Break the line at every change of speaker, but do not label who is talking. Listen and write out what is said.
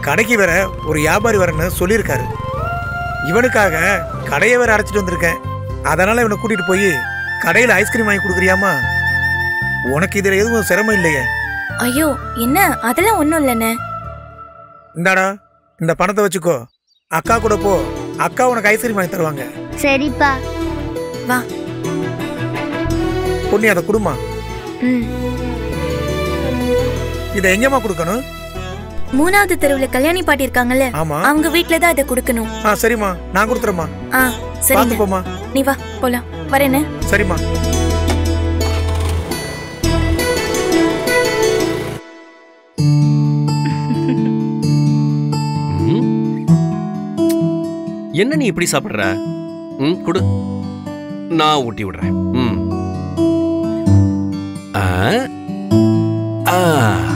கடைக்கு வேற ஒரு வியாபாரி வரேன்னு சொல்லியிருக்காரு இவனுக்காக கடையை வேற அடைச்சிட்டு வந்திருக்கேன் அதனால இவனை கூட்டிட்டு போய் கடையில் ஐஸ்கிரீம் வாங்கி கொடுக்குறியாமா உனக்கு இதுல எதுவும் சிரமம் இல்லையே
ஐயோ என்ன அதெல்லாம் ஒண்ணும் இல்லைண்ணே
இந்தாடா இந்த பணத்தை வச்சுக்கோ அக்கா கூட போ அக்கா உனக்கு ஐஸ்கிரீம் வாங்கி தருவாங்க
சரிப்பா
வா
பொண்ணி அதை கொடுமா
ம்
இதை எங்கம்மா கொடுக்கணும்
மூணாவது தெருவுல கல்யாணி பாட்டி இருக்காங்கல்ல
ஆமா
அவங்க வீட்ல தான் இதை கொடுக்கணும்
ஆ சரிம்மா நான் கொடுத்துறேம்மா
ஆ சரி
பார்த்து போம்மா
நீ வா போலாம் வரேன்னு
சரிம்மா
ம். என்ன நீ இப்படி சாப்பிடுற ம் கொடு நான் ஊட்டி விடுறேன் ம் ஆ ஆ